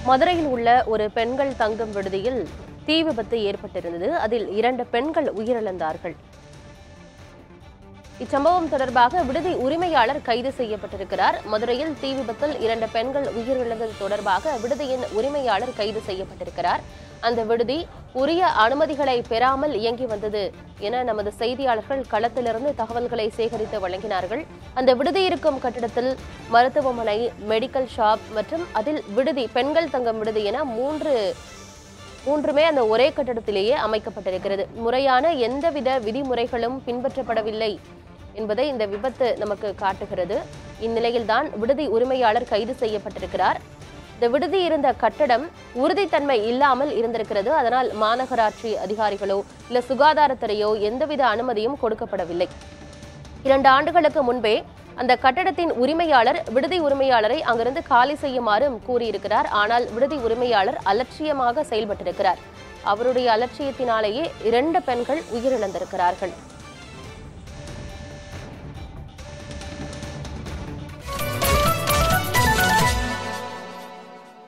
மதுரையில் உள்ள ஒரு பெண்கள் தங்கும் விடுதியில் தீ விபத்து ஏற்பட்டிருந்தது அதில் இரண்டு பெண்கள் உயிரிழந்தார்கள் இச்சம்பவம் தொடர்பாக விடுதி உரிமையாளர் கைது செய்யப்பட்டிருக்கிறார் மதுரையில் தீ விபத்தில் இரண்டு பெண்கள் உயிரிழந்தது தொடர்பாக விடுதியின் உரிமையாளர் கைது செய்யப்பட்டிருக்கிறார் அந்த விடுதி உரிய அனுமதிகளை பெறாமல் இயங்கி வந்தது என நமது செய்தியாளர்கள் களத்திலிருந்து தகவல்களை சேகரித்து வழங்கினார்கள் அந்த விடுதி இருக்கும் கட்டிடத்தில் மருத்துவமனை மெடிக்கல் ஷாப் மற்றும் அதில் விடுதி பெண்கள் தங்கும் விடுதி என மூன்று மூன்றுமே அந்த ஒரே கட்டடத்திலேயே அமைக்கப்பட்டிருக்கிறது முறையான எந்தவித விதிமுறைகளும் பின்பற்றப்படவில்லை என்பதை இந்த விபத்து நமக்கு காட்டுகிறது இந்நிலையில்தான் விடுதி உரிமையாளர் கைது செய்யப்பட்டிருக்கிறார் இந்த விடுதி இருந்த கட்டடம் உறுதித்தன்மை இல்லாமல் இருந்திருக்கிறது அதனால் மாநகராட்சி அதிகாரிகளோ இல்ல சுகாதாரத்துறையோ எந்தவித அனுமதியும் கொடுக்கப்படவில்லை இரண்டு ஆண்டுகளுக்கு முன்பே அந்த கட்டடத்தின் உரிமையாளர் விடுதி உரிமையாளரை அங்கிருந்து காலி செய்யுமாறு கூறியிருக்கிறார் ஆனால் விடுதி உரிமையாளர் அலட்சியமாக செயல்பட்டிருக்கிறார் அவருடைய அலட்சியத்தினாலேயே இரண்டு பெண்கள் உயிரிழந்திருக்கிறார்கள்